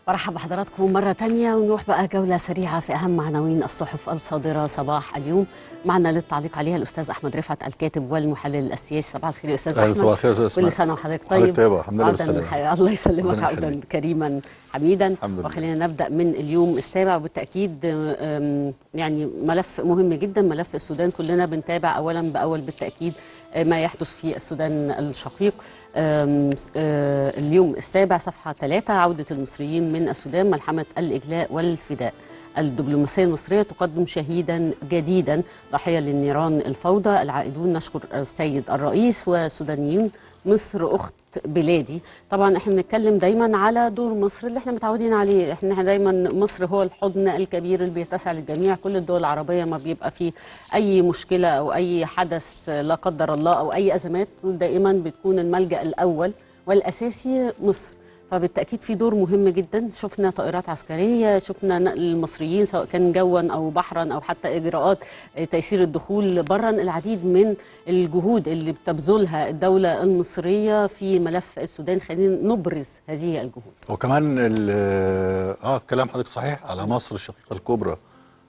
برحب بحضراتكم مرة تانية ونروح بقى جولة سريعة في أهم عناوين الصحف الصادرة صباح اليوم معنا للتعليق عليها الأستاذ أحمد رفعت الكاتب والمحلل السياسي صباح الخير يا أستاذ أهلا أحمد صباح الخير يا أستاذ كل أسماء. سنة وحضرتك حضرتك طيب طيبة، الحمد لله عوداً بالسلامة. ح- الله يسلمك ربنا عودا يخليك. كريما حميدا الحمد لله. وخلينا نبدأ من اليوم السابع وبالتأكيد أم، يعني ملف مهم جدا ملف السودان كلنا بنتابع أولا بأول بالتأكيد آه، ما يحدث في السودان الشقيق أم، آه، اليوم السابع صفحة ثلاثة عودة المصريين من السودان ملحمة الإجلاء والفداء الدبلوماسية المصرية تقدم شهيدا جديدا ضحية للنيران الفوضى العائدون نشكر السيد الرئيس والسودانيين مصر أخت بلادي طبعا احنا بنتكلم دايما على دور مصر اللي احنا متعودين عليه احنا دايما مصر هو الحضن الكبير اللي بيتسع للجميع كل الدول العربية ما بيبقى فيه أي مشكلة أو أي حدث لا قدر الله أو أي أزمات دائما بتكون الملجأ الأول والأساسي مصر فبالتأكيد في دور مهم جدا شفنا طائرات عسكرية شفنا نقل المصريين سواء كان جوا أو بحرا أو حتى إجراءات آه، تيسير الدخول برا العديد من الجهود اللي بتبذلها الدولة المصرية في ملف السودان خلينا نبرز هذه الجهود وكمان ال- اه كلام حضرتك صحيح على مصر الشقيقه الكبرى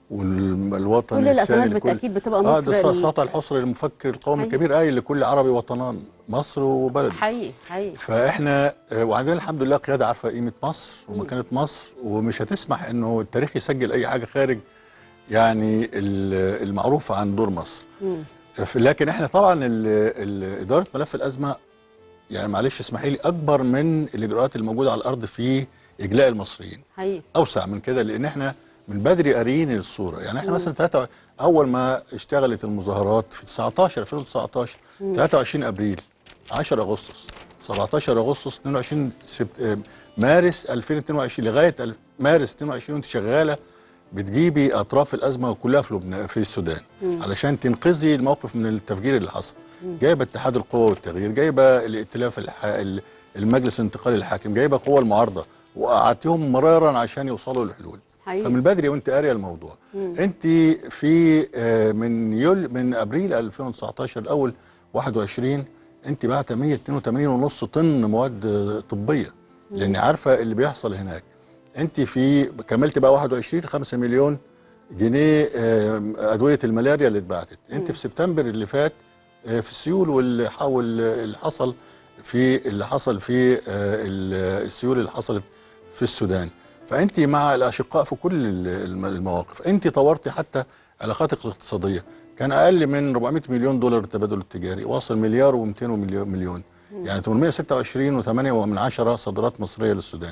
والوطن كل الأزمات الثاني لكل- بالتأكيد بتبقى اه مصر ده ال- سطع الحصر المفكر القومي حقيقي. الكبير قايل لكل عربي وطنان مصر وبلد حقيقي حقيقي فاحنا آه، وعندنا الحمد لله قياده عارفه قيمه مصر ومكانه مصر ومش هتسمح انه التاريخ يسجل اي حاجه خارج يعني ال- المعروف عن دور مصر ف- لكن احنا طبعا ال- ال- اداره ملف الازمه يعني معلش اسمحي لي اكبر من الاجراءات الموجوده على الارض في اجلاء المصريين حقيقي اوسع من كده لان احنا من بدري قاريين الصوره يعني احنا مثلا تلاتة اول ما اشتغلت المظاهرات في 19 2019 23 ابريل 10 اغسطس 17 اغسطس 22 سبت... آه، مارس 2022 لغايه ال- مارس 22 وانت شغاله بتجيبي اطراف الازمه كلها في لبنان في السودان علشان تنقذي الموقف من التفجير اللي حصل جايبه اتحاد القوى والتغيير جايبه الائتلاف الح... ال- المجلس الانتقالي الحاكم جايبه قوى المعارضه وقعدتيهم مرارا عشان يوصلوا للحلول حقيقي. فمن بدري وانت قاريه الموضوع انت في آه، من يول من ابريل 2019 الاول 21 انت بعت 182 ونص طن مواد آه، طبيه لان عارفه اللي بيحصل هناك انت في كملت بقى 21 5 مليون جنيه آه، ادويه الملاريا اللي اتبعتت انت في سبتمبر اللي فات آه، في السيول واللي حاول اللي حصل في اللي حصل في آه، ال- السيول اللي حصلت في السودان فانت مع الاشقاء في كل ال- الم- المواقف انت طورتي حتى علاقاتك الاقتصاديه كان اقل من 400 مليون دولار التبادل التجاري وصل مليار و200 مليون مليون يعني 826 و8 من عشرة صادرات مصريه للسودان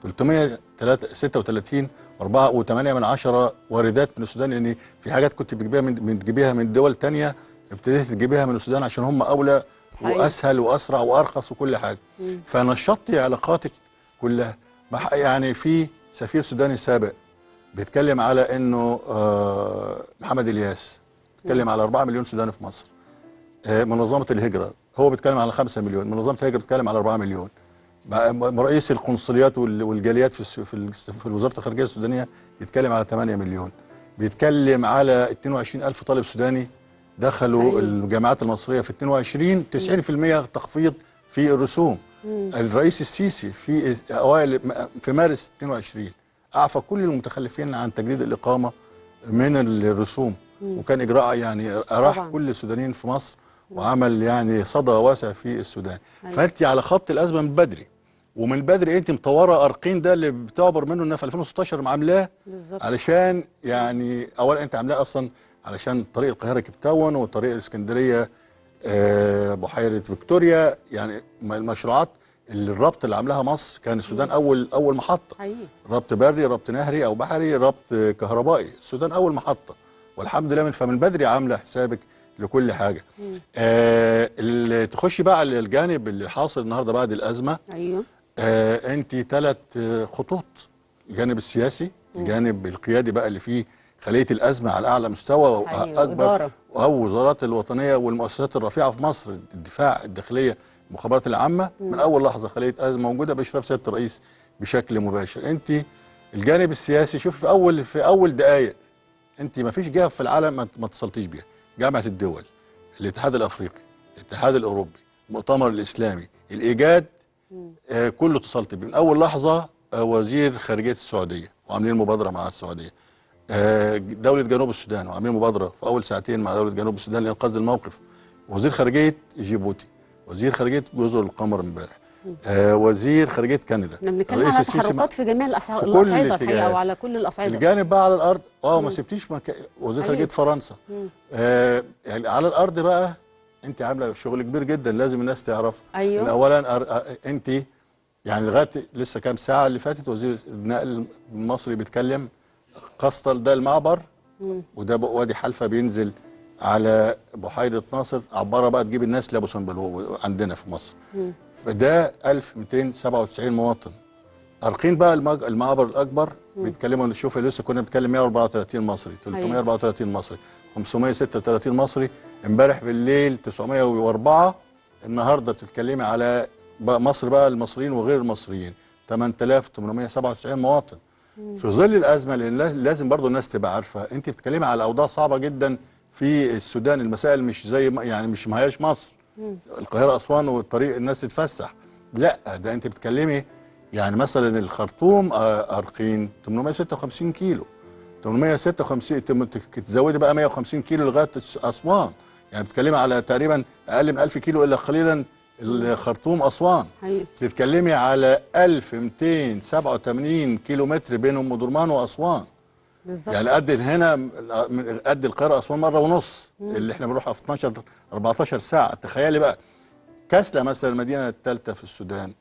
336 و4 و8 من عشرة واردات من السودان لان في حاجات كنت بتجيبيها من من- تجيبيها من دول تانية ابتديت تجيبيها من السودان عشان هم اولى حقيقي. واسهل واسرع وارخص وكل حاجه فنشطتي علاقاتك كلها مع- يعني في سفير سوداني سابق بيتكلم على انه آه، محمد الياس بيتكلم على 4 مليون سوداني في مصر آه، منظمه الهجره هو بيتكلم على 5 مليون منظمه الهجره بتتكلم على 4 مليون مع- م- رئيس القنصليات وال- والجاليات في الس- في ال- في وزاره الخارجيه السودانيه بيتكلم على 8 مليون بيتكلم على 22 الف طالب سوداني دخلوا أيوة. الجامعات المصريه في 22 90% تخفيض في الرسوم الرئيس السيسي في اوائل في مارس 22 اعفى كل المتخلفين عن تجديد الاقامه من الرسوم وكان اجراء يعني راح طبعاً. كل السودانيين في مصر وعمل يعني صدى واسع في السودان أيوة. فانت على خط الازمه من بدري ومن بدري انت مطوره ارقين ده اللي بتعبر منه انها في 2016 عاملاه بالظبط علشان يعني اولا انت عاملاه اصلا علشان طريق القاهره كيب تاون وطريق الاسكندريه آه، بحيره فيكتوريا يعني م- المشروعات اللي الربط اللي عاملاها مصر كان السودان اول اول محطه حقيقي ربط بري ربط نهري او بحري ربط كهربائي السودان اول محطه والحمد لله من فمن بدري عامله حسابك لكل حاجه آه اللي تخش بقى على الجانب اللي حاصل النهارده بعد الازمه ايوه آه انت ثلاث خطوط الجانب السياسي الجانب القيادي بقى اللي فيه خليه الازمه على اعلى مستوى حقيقي، واكبر وإدارة. او وزارات الوطنيه والمؤسسات الرفيعه في مصر الدفاع الداخليه المخابرات العامه من اول لحظه خليه ازمه موجوده باشراف سياده الرئيس بشكل مباشر انت الجانب السياسي شوف في اول في اول دقائق انت ما فيش جهه في العالم ما ما اتصلتيش بيها جامعه الدول الاتحاد الافريقي الاتحاد الاوروبي المؤتمر الاسلامي الايجاد آه كله اتصلت بيه من اول لحظه آه، وزير خارجيه السعوديه وعاملين مبادره مع السعوديه آه، دوله جنوب السودان وعاملين مبادره في اول ساعتين مع دوله جنوب السودان لانقاذ الموقف وزير خارجيه جيبوتي وزير خارجيه جزر القمر امبارح آه، وزير خارجيه كندا احنا بنتكلم الرئيس على السيسي تحركات في جميع الأصع- في كل الاصعده الحقيقه الاتجاهات. وعلى كل الاصعده الجانب بقى على الارض اه ما سبتيش مكا... وزير حقيقي. خارجيه فرنسا آه يعني على الارض بقى انت عامله شغل كبير جدا لازم الناس تعرف أيوه. إن اولا أر... آه، انت يعني لغايه لسه كام ساعه اللي فاتت وزير النقل المصري بيتكلم قسطل ده المعبر وده بقى وادي حلفه بينزل على بحيره ناصر عباره بقى تجيب الناس لابو سمبل هو عندنا في مصر فده 1297 مواطن أرقين بقى المج... المعبر الأكبر بيتكلموا شوف لسه كنا بنتكلم 134 مصري 334 مصري 536 مصري امبارح بالليل 904 النهارده بتتكلمي على بقى مصر بقى المصريين وغير المصريين 8897 مواطن في ظل الأزمة اللي لا- لازم برضو الناس تبقى عارفة أنت بتتكلمي على أوضاع صعبة جدا في السودان المسائل مش زي ما يعني مش ما هياش مصر القاهرة أسوان والطريق الناس تتفسح لا ده أنت بتتكلمي يعني مثلا الخرطوم آه، أرقين 856 كيلو 856 تم- تك- تزودي بقى 150 كيلو لغايه الس- اسوان يعني بتتكلمي على تقريبا اقل من 1000 كيلو الا قليلا الخرطوم اسوان حقيقي. بتتكلمي على 1287 كيلو متر بين ام درمان واسوان بالظبط يعني قد هنا من- قد القاهره اسوان مره ونص اللي احنا بنروحها في 12 14 ساعه تخيلي بقى كاسلا مثلا المدينه الثالثه في السودان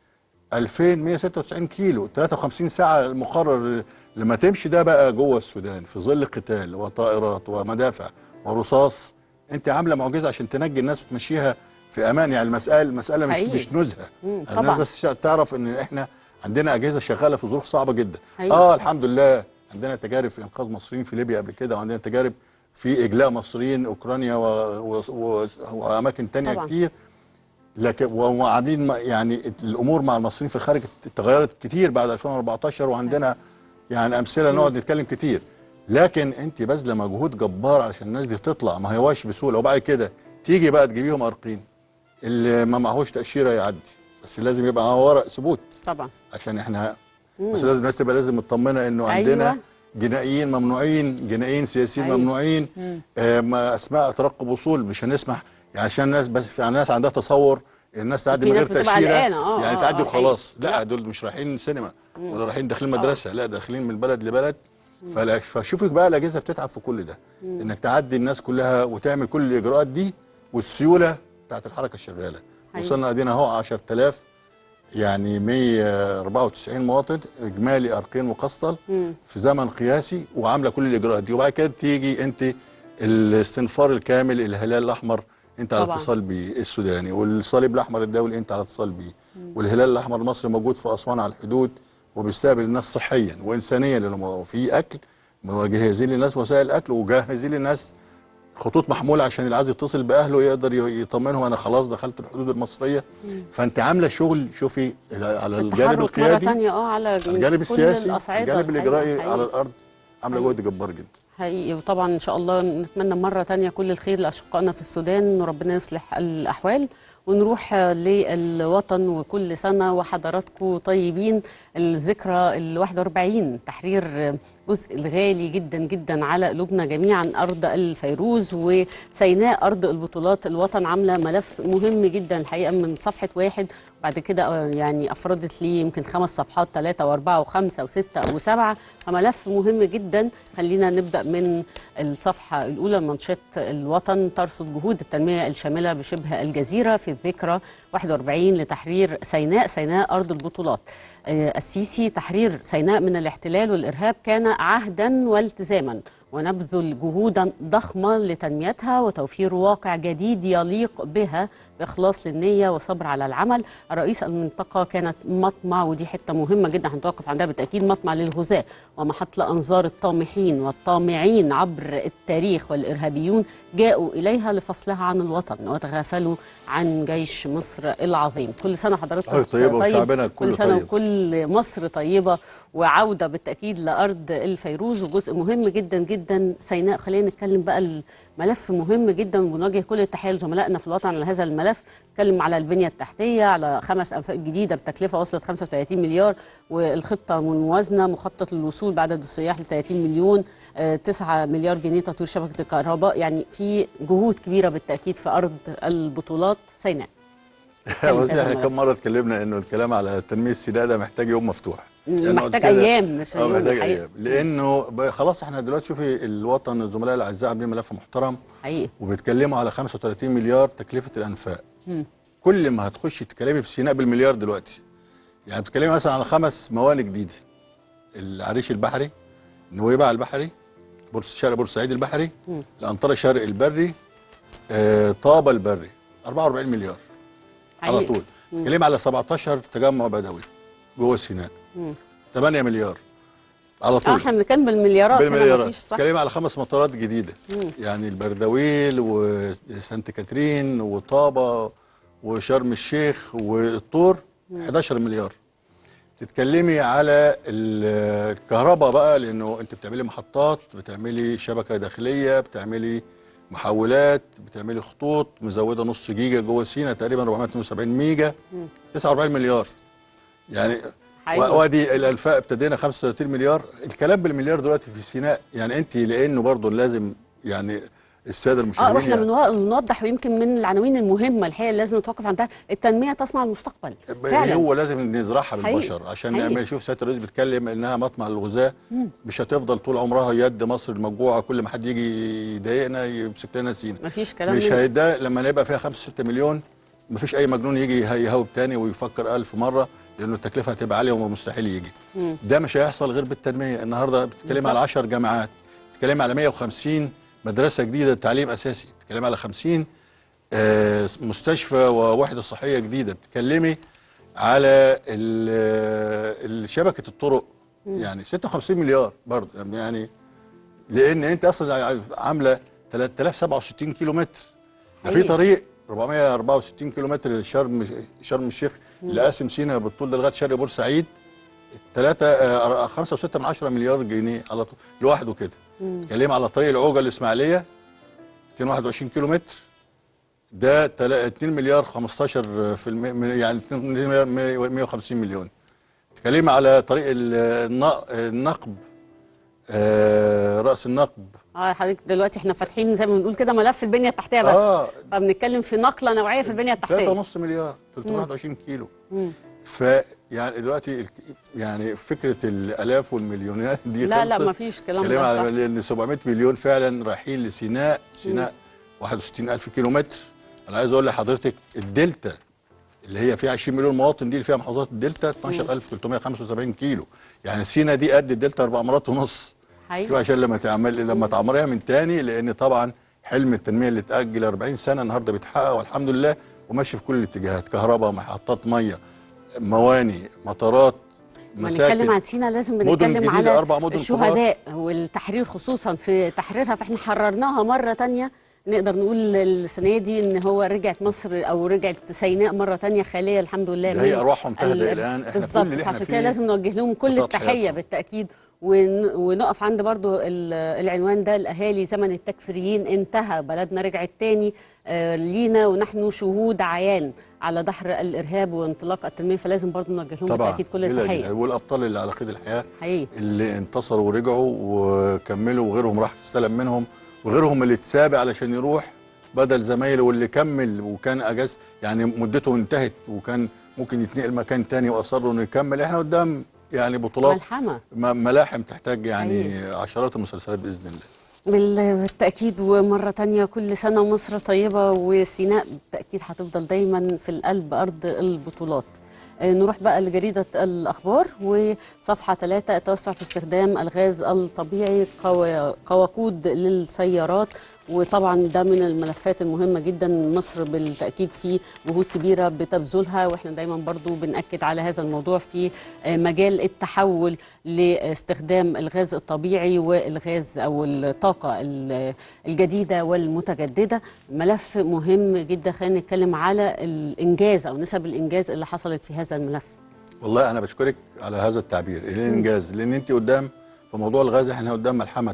2196 كيلو 53 ساعه المقرر لما تمشي ده بقى جوه السودان في ظل قتال وطائرات ومدافع ورصاص انت عامله معجزه عشان تنجي الناس وتمشيها في امان يعني المساله المساله مش حقيقي. مش نزهه مم، الناس طبعاً. بس تعرف ان احنا عندنا اجهزه شغاله في ظروف صعبه جدا حقيقي. اه الحمد لله عندنا تجارب في انقاذ مصريين في ليبيا قبل كده وعندنا تجارب في اجلاء مصريين اوكرانيا و... و... و... واماكن تانية طبعاً. كتير لكن وعاملين ما- يعني الامور مع المصريين في الخارج اتغيرت كتير بعد 2014 وعندنا يعني امثله نقعد نتكلم كتير لكن انت باذله مجهود جبار علشان الناس دي تطلع ما هواش بسهوله وبعد كده تيجي بقى تجيبيهم ارقين اللي ما معهوش تاشيره يعدي بس لازم يبقى معاه ورق ثبوت طبعا عشان احنا بس لازم الناس تبقى لازم مطمنه انه أيوة. عندنا جنائيين ممنوعين جنائيين سياسيين أيوة. ممنوعين آه ما اسماء ترقب وصول مش هنسمح يعني عشان الناس بس في ناس عندها تصور الناس تعدي في من ناس غير بتبقى تاشيره قلقانة. آه، يعني آه، تعدي آه، وخلاص حقيقي. لا لا. دول مش رايحين سينما ولا رايحين داخلين مدرسه لا داخلين من بلد لبلد فلا- فشوفي بقى الاجهزه بتتعب في كل ده انك تعدي الناس كلها وتعمل كل الاجراءات دي والسيوله بتاعت الحركه الشغاله أيوة. وصلنا ادينا اهو 10000 يعني 194 مواطن اجمالي ارقين وقسطل في زمن قياسي وعامله كل الاجراءات دي وبعد كده تيجي انت الاستنفار الكامل الهلال الاحمر انت على طبعاً. اتصال بيه السوداني والصليب الاحمر الدولي انت على اتصال بيه والهلال الاحمر المصري موجود في اسوان على الحدود وبيستقبل الناس صحيا وانسانيا لانه وفي اكل مجهزين للناس وسائل اكل وجاهزين للناس خطوط محموله عشان اللي عايز يتصل باهله يقدر ي- يطمنهم انا خلاص دخلت الحدود المصريه فانت عامله شغل شوفي على الجانب التحرك مرة القيادي تانية اه على الجانب كل السياسي الأصعدة الجانب الحقيقة- الاجرائي حقيقي. على الارض عامله جهد جبار جدا حقيقي وطبعا ان شاء الله نتمنى مره تانية كل الخير لاشقائنا في السودان وربنا يصلح الاحوال ونروح آه، للوطن وكل سنه وحضراتكم طيبين الذكرى ال 41 تحرير آه، جزء الغالي جدا جدا على قلوبنا جميعا ارض الفيروز وسيناء ارض البطولات الوطن عامله ملف مهم جدا الحقيقه من صفحه واحد وبعد كده آه، يعني افردت لي يمكن خمس صفحات ثلاثه واربعه وخمسه وسته وسبعه فملف مهم جدا خلينا نبدا من الصفحه الاولى منشط الوطن ترصد جهود التنميه الشامله بشبه الجزيره في الذكرى 41 لتحرير سيناء سيناء ارض البطولات آه، السيسي تحرير سيناء من الاحتلال والارهاب كان عهدا والتزاما ونبذل جهودا ضخمه لتنميتها وتوفير واقع جديد يليق بها باخلاص للنيه وصبر على العمل الرئيس المنطقه كانت مطمع ودي حته مهمه جدا هنتوقف عندها بالتاكيد مطمع للغزاه ومحط لانظار الطامحين والطامعين عبر التاريخ والارهابيون جاءوا اليها لفصلها عن الوطن وتغافلوا عن جيش مصر العظيم كل سنه حضراتكم أيوة، طيبة وشعبنا كله كل سنه طيب. وكل مصر طيبه وعوده بالتاكيد لارض الفيروز وجزء مهم جدا جدا جدا سيناء خلينا نتكلم بقى الملف مهم جدا ونوجه كل التحيه لزملائنا في الوطن على هذا الملف نتكلم على البنيه التحتيه على خمس انفاق جديده بتكلفه وصلت 35 مليار والخطه موازنه مخطط للوصول بعدد السياح ل 30 مليون آه، 9 مليار جنيه تطوير شبكه الكهرباء يعني في جهود كبيره بالتاكيد في ارض البطولات سيناء كان بس كذا احنا ملف. كم مره اتكلمنا انه الكلام على تنميه السيناء ده محتاج يوم مفتوح يعني محتاج قلت كده- أيام مش اه يوم محتاج الحقيقة. ايام لانه ب- خلاص احنا دلوقتي شوفي الوطن الزملاء الاعزاء عاملين ملف محترم حقيقي وبيتكلموا على 35 مليار تكلفه الانفاق كل ما هتخشي تتكلمي في سيناء بالمليار دلوقتي يعني بتتكلمي مثلا على خمس موانئ جديده العريش البحري نويبع البحري بورس شرق بورسعيد البحري الانطره شرق البري آه طابه البري 44 مليار على حقيقي. طول بتتكلمي على 17 تجمع بدوي جوه سيناء 8 مليار على اه طول احنا بنتكلم بالمليارات هنا بالمليارات مفيش صح بتتكلمي على خمس مطارات جديده يعني البردويل وسانت كاترين وطابه وشرم الشيخ والطور 11 مليار تتكلمي على ال- الكهرباء بقى لانه انت بتعملي محطات بتعملي شبكه داخليه بتعملي محولات بتعملي خطوط مزوده نص جيجا جوه سينا تقريبا 472 ميجا 49 مليار يعني حقيقي. و- وادي الانفاق ابتدينا 35 مليار الكلام بالمليار دلوقتي في سيناء يعني انت لانه برضه لازم يعني الساده اه المشاهدين واحنا يعني بنو- بنوضح ويمكن من العناوين المهمه الحقيقه اللي لازم نتوقف عندها التنميه تصنع المستقبل فعلا هو لازم نزرعها حقيقي. بالبشر عشان حقيقي. نعمل شوف سياده الرئيس بيتكلم انها مطمع للغذاء مش هتفضل طول عمرها يد مصر الموجوعه كل ما حد يجي يضايقنا يمسك لنا سينا مفيش كلام مش من- هيدا لما نبقى فيها 5 6 مليون مفيش اي مجنون يجي يهوب تاني ويفكر ألف مره لانه التكلفه هتبقى عاليه ومستحيل يجي ده مش هيحصل غير بالتنميه النهارده بتتكلم بالظبط. على 10 جامعات بتتكلم على 150 مدرسه جديده تعليم اساسي بتتكلم على 50 آه، مستشفى ووحده صحيه جديده بتتكلمي على ال- ال- شبكه الطرق يعني 56 مليار برضه يعني لان انت اصلا عامله 3067 كيلو متر ده في حقيقي. طريق 464 كيلو متر شرم شرم الشيخ اللي قاسم سينا بالطول ده لغايه شرق بورسعيد 3 5 و6 من 10 مليار جنيه على طول لوحده كده اتكلم على طريق العوجه الاسماعيليه 221 كيلو متر ده 2 مليار 15 في الم... يعني 2 مليار 150 مليون تكلم على طريق ال- النق- النقب آه، راس النقب اه حضرتك دلوقتي احنا فاتحين زي ما بنقول كده ملف البنيه التحتيه بس آه. فبنتكلم في نقله نوعيه في البنيه التحتيه 3.5 مليار 321 كيلو ف يعني دلوقتي الك- يعني فكره الالاف والمليونات دي لا لا خلصت. مفيش كلام كلام ده على صح لان 700 مليون فعلا رايحين لسيناء سيناء 61000 كيلو متر انا عايز اقول لحضرتك الدلتا اللي هي فيها 20 مليون مواطن دي اللي فيها محافظات الدلتا 12375 كيلو يعني سينا دي قد الدلتا اربع مرات ونص حقيقي. شوف عشان لما تعمل لما تعمريها من تاني لان طبعا حلم التنميه اللي اتاجل 40 سنه النهارده بيتحقق والحمد لله وماشي في كل الاتجاهات كهرباء محطات ميه مواني مطارات ما نتكلم عن سينا لازم مدن بنتكلم جديدة، على أربع مدن الشهداء والتحرير خصوصا في تحريرها فاحنا حررناها مره تانية نقدر نقول السنه دي ان هو رجعت مصر او رجعت سيناء مره تانية خاليه الحمد لله ده هي من أرواحهم تهدأ ال- الآن. إحنا كل بالظبط اللي إحنا فعشان فيه كده لازم نوجه لهم كل قطاع التحيه حياتهم. بالتاكيد ون- ونقف عند برضو ال- العنوان ده الاهالي زمن التكفيريين انتهى بلدنا رجعت تاني آه، لينا ونحن شهود عيان على دحر الارهاب وانطلاق التنميه فلازم برضو نوجه لهم طبعا بالتاكيد كل بلا التحيه جدال. والابطال اللي على قيد الحياه حقيقي اللي انتصروا ورجعوا وكملوا وغيرهم راح تستلم منهم وغيرهم اللي اتسابق علشان يروح بدل زمايله واللي كمل وكان اجاز يعني مدته انتهت وكان ممكن يتنقل مكان تاني واصر انه يكمل احنا قدام يعني بطولات ملحمه م- ملاحم تحتاج يعني عشرات المسلسلات باذن الله بال- بالتأكيد ومرة تانية كل سنة ومصر طيبة وسيناء بالتأكيد هتفضل دايما في القلب أرض البطولات آه، نروح بقى لجريدة الأخبار وصفحة ثلاثة التوسع في استخدام الغاز الطبيعي قوا- كوقود للسيارات وطبعا ده من الملفات المهمة جدا مصر بالتأكيد في جهود كبيرة بتبذلها واحنا دايما برضو بنأكد على هذا الموضوع في آه، مجال التحول لاستخدام الغاز الطبيعي والغاز أو الطاقة ال- الجديدة والمتجددة ملف مهم جدا خلينا نتكلم على الإنجاز أو نسب الإنجاز اللي حصلت في هذا الملف والله انا بشكرك على هذا التعبير الانجاز لان انت قدام في موضوع الغاز احنا قدام ملحمه تانية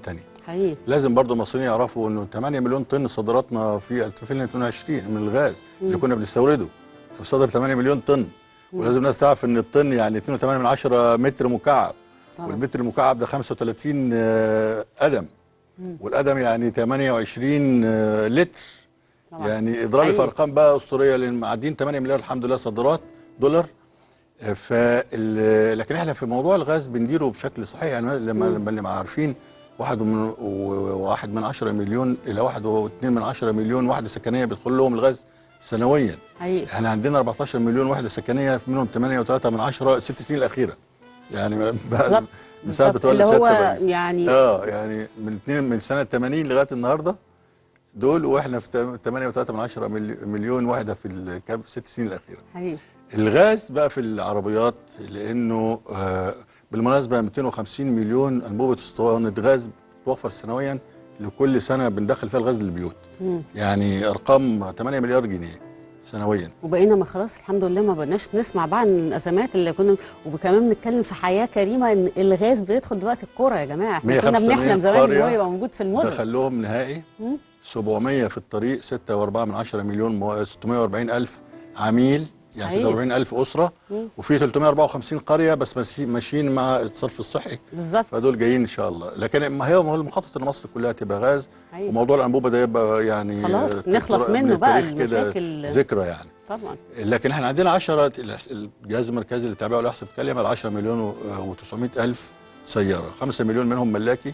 حقيقي لازم برضو المصريين يعرفوا انه 8 مليون طن صادراتنا في 2022 من الغاز اللي كنا بنستورده بنصدر 8 مليون طن ولازم الناس تعرف ان الطن يعني 2.8 من 10 متر مكعب طبعا. والمتر المكعب ده 35 آه، قدم والقدم يعني 28 آه، لتر طبعا. يعني اضربي في حقيقي. ارقام بقى اسطوريه لان معديين 8 مليار الحمد لله صادرات دولار آه، فال لكن احنا في موضوع الغاز بنديره بشكل صحيح يعني لما لما اللي عارفين واحد من و- واحد من عشرة مليون الى واحد واثنين من عشرة مليون وحده سكنيه بيدخل لهم الغاز سنويا حقيقي احنا عندنا 14 مليون وحده سكنيه منهم 8.3 من عشرة الست سنين الاخيره يعني بقى بالظبط. من ساعه بالظبط. بتولى اللي هو سياده الرئيس يعني- اه يعني من اتنين من سنه 80 لغايه النهارده دول واحنا في 8.3 من عشرة ملي- مليون وحده في الكام ست سنين الاخيره حقيقي الغاز بقى في العربيات لانه آه بالمناسبه 250 مليون انبوبه اسطوانه غاز بتوفر سنويا لكل سنه بندخل فيها الغاز للبيوت يعني ارقام 8 مليار جنيه سنويا وبقينا ما خلاص الحمد لله ما بقناش بنسمع بقى عن الازمات اللي كنا وكمان بنتكلم في حياه كريمه ان الغاز بيدخل دلوقتي الكوره يا جماعه احنا كنا 185 بنحلم زمان ان قرية هو يبقى موجود في المدن دخل لهم نهائي 700 في الطريق 6.4 من 10 مليون مو- 640 الف عميل يعني حقيقي. 46 الف اسره وفي 354 قريه بس ماشي- ماشيين مع الصرف الصحي بالظبط فدول جايين ان شاء الله لكن ما هي ما هو المخطط ان مصر كلها تبقى غاز حقيقي. وموضوع الانبوبه ده يبقى يعني خلاص، آه، نخلص من منه بقى التاريخ كده المشاكل. ذكرى يعني طبعا لكن احنا عندنا 10 الجهاز المركزي اللي تابعه الاحصاء بيتكلم على 10 مليون و900 الف سياره 5 مليون منهم ملاكي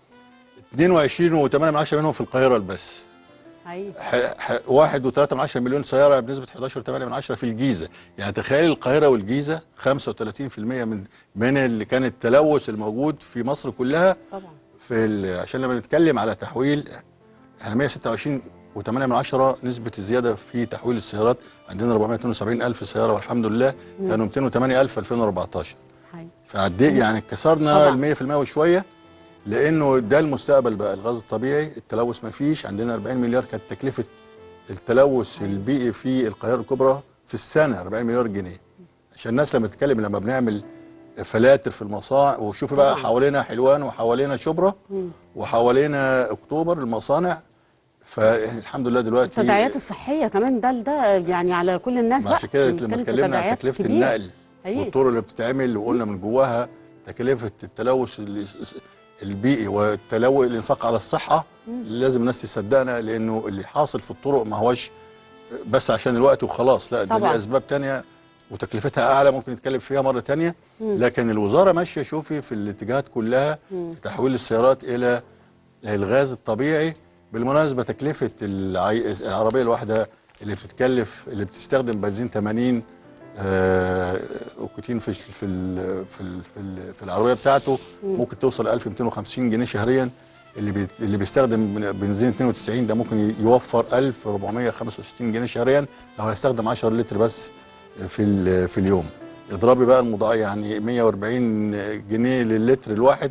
22 و8 من 10 منهم في القاهره بس حقيقي ح- ح- واحد وثلاثة من عشرة مليون سيارة بنسبة 11 8 من عشرة في الجيزة يعني تخيل القاهرة والجيزة 35% من من اللي كان التلوث الموجود في مصر كلها طبعا في ال- عشان لما نتكلم على تحويل احنا 126 و8 من عشرة نسبة الزيادة في تحويل السيارات عندنا 472 ألف سيارة والحمد لله كانوا 208 ألف في 2014 حقيقي فعدي يعني كسرنا طبعاً. ال 100% وشويه لانه ده المستقبل بقى الغاز الطبيعي التلوث ما فيش عندنا 40 مليار كانت تكلفه التلوث البيئي في القاهره الكبرى في السنه 40 مليار جنيه عشان الناس لما تتكلم لما بنعمل فلاتر في المصانع وشوفي بقى طبعاً. حوالينا حلوان وحوالينا شبرا وحوالينا اكتوبر المصانع فالحمد لله دلوقتي التداعيات الصحيه كمان ده ده يعني على كل الناس ما بقى عشان كده بنتكلم لما في اتكلمنا عن تداعيات تكلفه كبيرة. النقل حقيقي. والطرق اللي بتتعمل وقلنا من جواها تكلفه التلوث ال- البيئي والتلوث الانفاق على الصحه لازم الناس تصدقنا لانه اللي حاصل في الطرق ما هوش بس عشان الوقت وخلاص لا ده طبعاً. ليه اسباب تانية وتكلفتها اعلى ممكن نتكلم فيها مره تانية لكن الوزاره ماشيه شوفي في الاتجاهات كلها في تحويل السيارات الى الغاز الطبيعي بالمناسبه تكلفه العي... العربيه الواحده اللي بتتكلف اللي بتستخدم بنزين 80 آه، اوكتين في في ال في ال في, ال في العربيه بتاعته ممكن توصل 1250 جنيه شهريا اللي بي اللي بيستخدم بن- بنزين 92 ده ممكن يوفر 1465 جنيه شهريا لو هيستخدم 10 لتر بس في ال- في اليوم اضربي بقى المضاعف يعني 140 جنيه للتر الواحد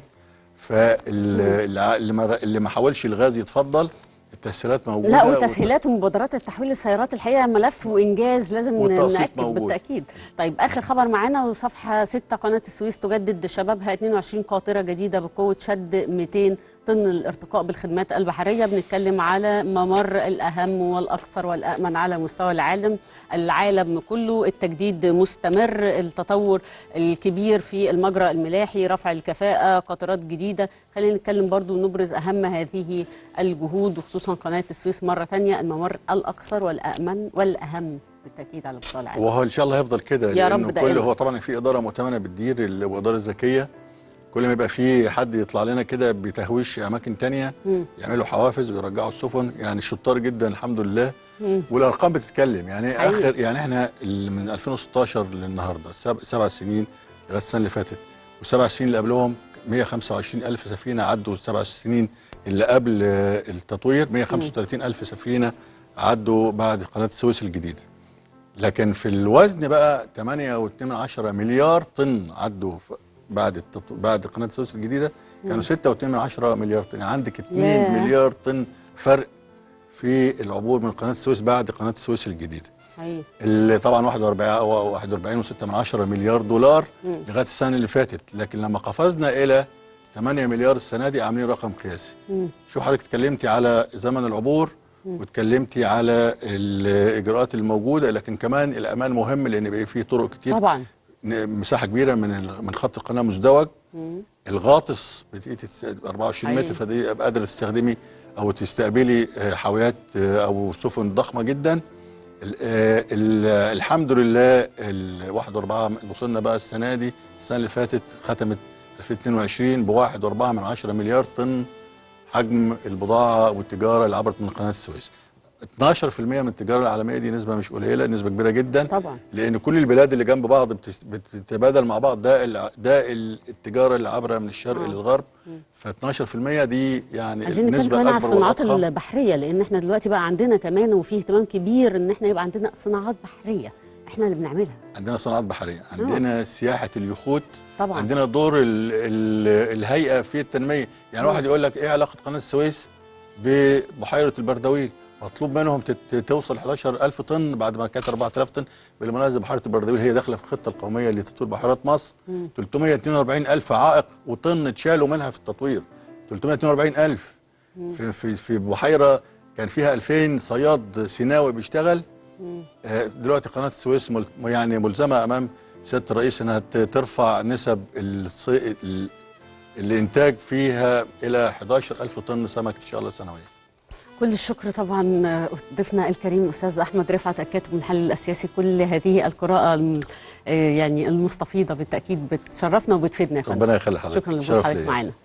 فاللي اللي ما اللي ما حاولش الغاز يتفضل التسهيلات موجوده لا وتسهيلات ومبادرات التحويل السيارات الحقيقه ملف وانجاز لازم والتقسيط ناكد موجود. بالتاكيد طيب اخر خبر معانا وصفحه 6 قناه السويس تجدد شبابها 22 قاطره جديده بقوه شد 200 طن الارتقاء بالخدمات البحريه بنتكلم على ممر الاهم والاكثر والامن على مستوى العالم العالم كله التجديد مستمر التطور الكبير في المجرى الملاحي رفع الكفاءه قطارات جديده خلينا نتكلم برضو ونبرز اهم هذه الجهود وخصوصا قناه السويس مره ثانيه الممر الاكثر والامن والاهم بالتاكيد على مستوى العالم وهو ان شاء الله هيفضل كده يا رب لأنه دائما. كل هو طبعا في اداره مؤتمنه بتدير ال- واداره ذكيه كل ما يبقى في حد يطلع لنا كده بتهويش اماكن تانية يعملوا حوافز ويرجعوا السفن يعني شطار جدا الحمد لله والارقام بتتكلم يعني حقيقي. اخر يعني احنا ال- من 2016 للنهارده سبع, سبع سنين لغايه السنه اللي فاتت والسبع سنين اللي قبلهم 125 الف سفينه عدوا السبع سنين اللي قبل آه، التطوير 135 الف سفينه عدوا بعد قناه السويس الجديده لكن في الوزن بقى 8.2 مليار طن عدوا ف- بعد التط... بعد قناه السويس الجديده كانوا 6.2 مليار طن يعني عندك 2 ياه. مليار طن فرق في العبور من قناه السويس بعد قناه السويس الجديده حقيقي. اللي طبعا 41 41 و6 من عشرة مليار دولار لغايه السنه اللي فاتت لكن لما قفزنا الى 8 مليار السنه دي عاملين رقم قياسي شو حضرتك اتكلمتي على زمن العبور واتكلمتي على الاجراءات الموجوده لكن كمان الامان مهم لان بقى فيه طرق كتير طبعا ن- مساحه كبيره من ال- من خط القناه مزدوج الغاطس بتقيتي 24 متر حقيقي. فدي يبقى قادره تستخدمي او تستقبلي آه، حاويات آه، او سفن ضخمه جدا ال- آه، ال- الحمد لله ال 1.4 وصلنا بقى السنه دي السنه اللي فاتت ختمت في 22 ب 1.4 من 10 مليار طن حجم البضاعه والتجاره اللي عبرت من قناه السويس 12% من التجاره العالميه دي نسبه مش قليله نسبه كبيره جدا طبعا. لان كل البلاد اللي جنب بعض بتس- بتتبادل مع بعض ده ال- ده ال- التجاره اللي عابره من الشرق آه. للغرب ف 12% دي يعني عايزين نتكلم النسبه كمان على الاكبر الصناعات والأضخم. البحريه لان احنا دلوقتي بقى عندنا كمان وفيه اهتمام كبير ان احنا يبقى عندنا صناعات بحريه احنا اللي بنعملها عندنا صناعات بحريه عندنا سياحه اليخوت طبعا. عندنا دور ال ال الهيئه في التنميه يعني واحد يقول لك ايه علاقه قناه السويس ببحيره البردويل مطلوب منهم تت- توصل 11000 طن بعد ما كانت 4000 طن بالمناسبه بحيره البردويل هي داخله في الخطه القوميه لتطوير بحيرات مصر 342 الف عائق وطن اتشالوا منها في التطوير 342 الف في في في بحيره كان فيها 2000 صياد سيناوي بيشتغل آه، دلوقتي قناه السويس مل يعني ملزمه امام سياده الرئيس انها ت- ترفع نسب الصي... ال... الانتاج فيها الى 11000 طن سمك ان شاء الله سنويا كل الشكر طبعا آه، ضيفنا الكريم الاستاذ احمد رفعت الكاتب المحلل السياسي كل هذه القراءه الم- آه، يعني المستفيضه بالتاكيد بتشرفنا وبتفيدنا يا فندم ربنا يخلي حضرتك شكرا لوجود شرف حضرتك ليا. معانا